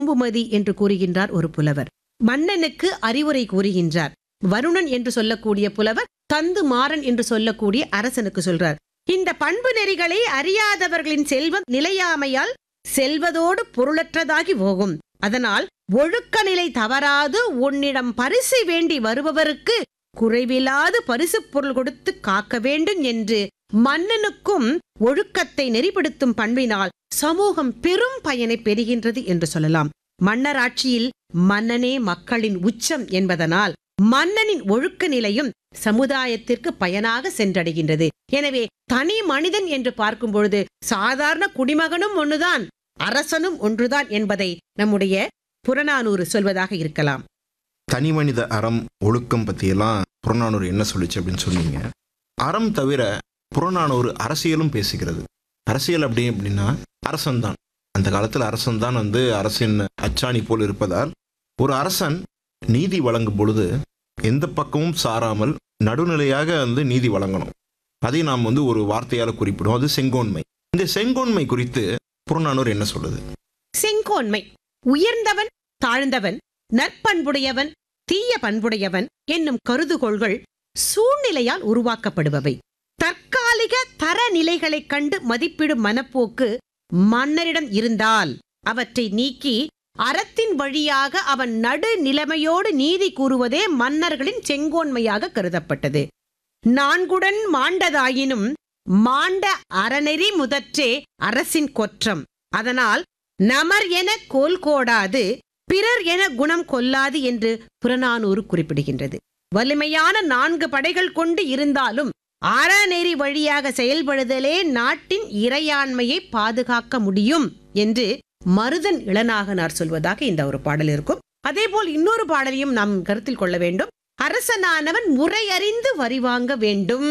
பூம்புமதி என்று கூறுகின்றார் ஒரு புலவர் மன்னனுக்கு அறிவுரை கூறுகின்றார் வருணன் என்று சொல்லக்கூடிய புலவர் தந்து மாறன் என்று சொல்லக்கூடிய அரசனுக்கு சொல்றார் இந்த பண்பு நெறிகளை அறியாதவர்களின் செல்வம் நிலையாமையால் செல்வதோடு பொருளற்றதாகி போகும் அதனால் ஒழுக்க நிலை தவறாது உன்னிடம் பரிசு வேண்டி வருபவருக்கு குறைவில்லாது பரிசு பொருள் கொடுத்து காக்க வேண்டும் என்று மன்னனுக்கும் ஒழுக்கத்தை நெறிப்படுத்தும் பண்பினால் சமூகம் பெரும் பயனை பெறுகின்றது என்று சொல்லலாம் மன்னராட்சியில் மன்னனே மக்களின் உச்சம் என்பதனால் மன்னனின் ஒழுக்க நிலையும் சமுதாயத்திற்கு பயனாக சென்றடைகின்றது எனவே தனி மனிதன் என்று பார்க்கும் பொழுது சாதாரண குடிமகனும் ஒன்றுதான் அரசனும் ஒன்றுதான் என்பதை நம்முடைய புறநானூறு சொல்வதாக இருக்கலாம் தனி மனித அறம் ஒழுக்கம் பற்றியெல்லாம் புறநானூறு என்ன சொல்லுச்சு அப்படின்னு சொன்னீங்க அறம் தவிர புறநானூறு அரசியலும் பேசுகிறது அரசியல் அப்படி அப்படின்னா அரசன்தான் அந்த காலத்தில் அரசன்தான் வந்து அரசின் அச்சாணி போல் இருப்பதால் ஒரு அரசன் நீதி வழங்கும் பொழுது எந்த பக்கமும் சாராமல் நடுநிலையாக வந்து நீதி வழங்கணும் அதை நாம் வந்து ஒரு வார்த்தையால் குறிப்பிடுவோம் அது செங்கோன்மை இந்த செங்கோன்மை குறித்து புறநானூறு என்ன சொல்லுது செங்கோன்மை உயர்ந்தவன் தாழ்ந்தவன் நற்பண்புடையவன் தீய பண்புடையவன் என்னும் கருதுகோள்கள் சூழ்நிலையால் உருவாக்கப்படுபவை தற்காலிக தரநிலைகளைக் கண்டு மதிப்பிடும் மனப்போக்கு மன்னரிடம் இருந்தால் அவற்றை நீக்கி அறத்தின் வழியாக அவன் நடு நிலைமையோடு நீதி கூறுவதே மன்னர்களின் செங்கோன்மையாக கருதப்பட்டது நான்குடன் மாண்டதாயினும் மாண்ட அறநெறி முதற்றே அரசின் கொற்றம் அதனால் நமர் என கோல் கோடாது பிறர் என குணம் கொல்லாது என்று புறநானூறு குறிப்பிடுகின்றது வலிமையான நான்கு படைகள் கொண்டு இருந்தாலும் அறநெறி வழியாக செயல்படுதலே நாட்டின் இறையாண்மையை பாதுகாக்க முடியும் என்று மருதன் இளநாகனார் சொல்வதாக இந்த ஒரு பாடல் இருக்கும் அதேபோல் இன்னொரு பாடலையும் நாம் கருத்தில் கொள்ள வேண்டும் அரசனானவன் முறையறிந்து வரி வாங்க வேண்டும்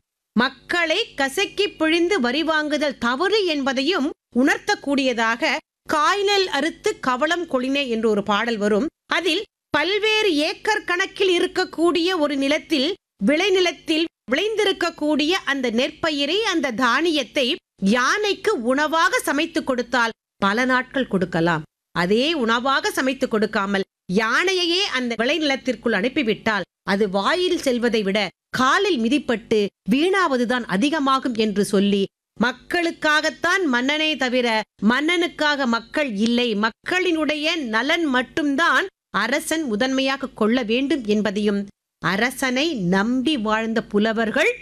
மக்களை கசக்கி பிழிந்து வரி வாங்குதல் தவறு என்பதையும் உணர்த்தக்கூடியதாக காய்நெல் அறுத்து கவளம் கொளினே என்று ஒரு பாடல் வரும் அதில் பல்வேறு ஏக்கர் கணக்கில் இருக்கக்கூடிய ஒரு நிலத்தில் விளைநிலத்தில் விளைந்திருக்கக்கூடிய அந்த நெற்பயிரை அந்த தானியத்தை யானைக்கு உணவாக சமைத்து கொடுத்தால் பல நாட்கள் கொடுக்கலாம் அதே உணவாக சமைத்து கொடுக்காமல் யானையையே அந்த விளைநிலத்திற்குள் அனுப்பிவிட்டால் அது வாயில் செல்வதை விட காலில் மிதிப்பட்டு வீணாவதுதான் அதிகமாகும் என்று சொல்லி மக்களுக்காகத்தான் மன்னனே தவிர மன்னனுக்காக மக்கள் இல்லை மக்களினுடைய நலன் மட்டும்தான் அரசன் முதன்மையாக கொள்ள வேண்டும் என்பதையும் அரசனை நம்பி வாழ்ந்த புலவர்கள்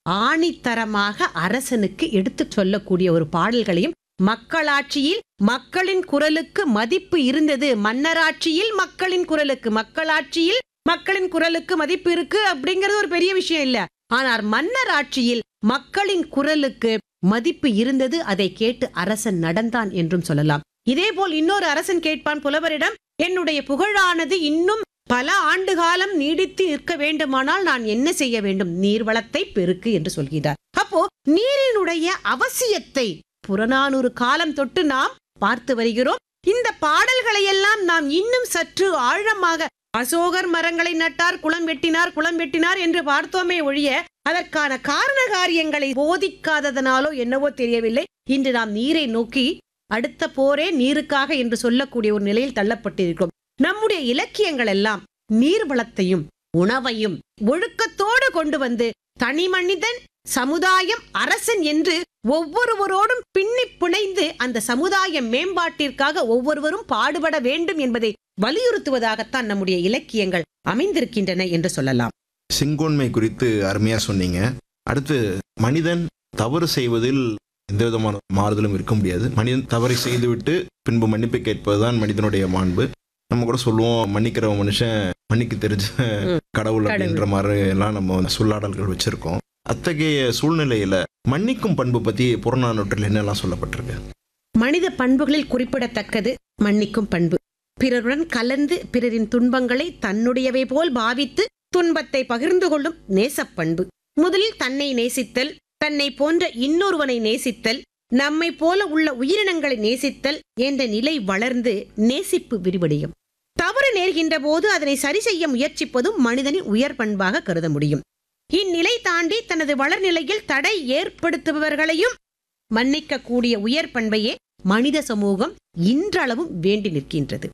ஆணித்தரமாக அரசனுக்கு எடுத்துச் சொல்லக்கூடிய ஒரு பாடல்களையும் மக்களாட்சியில் மக்களின் குரலுக்கு மதிப்பு இருந்தது மன்னராட்சியில் மக்களின் குரலுக்கு மக்களாட்சியில் மக்களின் குரலுக்கு மதிப்பு இருக்கு அப்படிங்கிறது ஒரு பெரிய விஷயம் இல்ல ஆனால் மன்னர் ஆட்சியில் மக்களின் குரலுக்கு மதிப்பு இருந்தது அதை கேட்டு அரசன் நடந்தான் என்றும் சொல்லலாம் இதேபோல் இன்னொரு அரசன் கேட்பான் புலவரிடம் என்னுடைய புகழானது இன்னும் பல ஆண்டு காலம் நீடித்து நிற்க வேண்டுமானால் நான் என்ன செய்ய வேண்டும் நீர்வளத்தை பெருக்கு என்று சொல்கிறார் அப்போ நீரினுடைய அவசியத்தை புறநானூறு காலம் தொட்டு நாம் பார்த்து வருகிறோம் இந்த பாடல்களை எல்லாம் நாம் இன்னும் சற்று ஆழமாக அசோகர் மரங்களை நட்டார் குளம் வெட்டினார் குளம் வெட்டினார் என்று பார்த்தோமே ஒழிய அதற்கான காரண காரியங்களை போதிக்காததனாலோ என்னவோ தெரியவில்லை இன்று நாம் நீரை நோக்கி அடுத்த போரே நீருக்காக என்று சொல்லக்கூடிய ஒரு நிலையில் தள்ளப்பட்டிருக்கிறோம் நம்முடைய இலக்கியங்கள் எல்லாம் நீர் வளத்தையும் உணவையும் ஒழுக்கத்தோடு கொண்டு வந்து தனி மனிதன் சமுதாயம் அரசன் என்று ஒவ்வொருவரோடும் பின்னி பிணைந்து அந்த சமுதாய மேம்பாட்டிற்காக ஒவ்வொருவரும் பாடுபட வேண்டும் என்பதை வலியுறுத்துவதாகத்தான் நம்முடைய இலக்கியங்கள் அமைந்திருக்கின்றன என்று சொல்லலாம் செங்கோன்மை குறித்து அருமையா சொன்னீங்க அடுத்து மனிதன் தவறு செய்வதில் எந்த விதமான மாறுதலும் இருக்க முடியாது மனிதன் தவறை செய்துவிட்டு பின்பு மன்னிப்பு கேட்பதுதான் மனிதனுடைய மாண்பு நம்ம கூட சொல்லுவோம் மன்னிக்கிற மனுஷன் மன்னிக்க தெரிஞ்ச ம். கடவுள் கடவுள். அப்படின்ற மாதிரி எல்லாம் நம்ம சொல்லாடல்கள் வச்சிருக்கோம் அத்தகைய சூழ்நிலையில மன்னிக்கும் பண்பு பத்தி புறநானூற்றில் என்னெல்லாம் சொல்லப்பட்டிருக்கு மனித பண்புகளில் குறிப்பிடத்தக்கது மன்னிக்கும் பண்பு பிறருடன் கலந்து பிறரின் துன்பங்களை தன்னுடையவை போல் பாவித்து துன்பத்தை பகிர்ந்து கொள்ளும் நேசப்பண்பு முதலில் தன்னை நேசித்தல் தன்னை போன்ற இன்னொருவனை நேசித்தல் நம்மை போல உள்ள உயிரினங்களை நேசித்தல் என்ற நிலை வளர்ந்து நேசிப்பு விரிவடையும் தவறு நேர்கின்ற போது அதனை சரி செய்ய முயற்சிப்பதும் மனிதனின் உயர் பண்பாக கருத முடியும் இந்நிலை தாண்டி தனது வளர்நிலையில் தடை ஏற்படுத்துபவர்களையும் மன்னிக்கக்கூடிய உயர் பண்பையே மனித சமூகம் இன்றளவும் வேண்டி நிற்கின்றது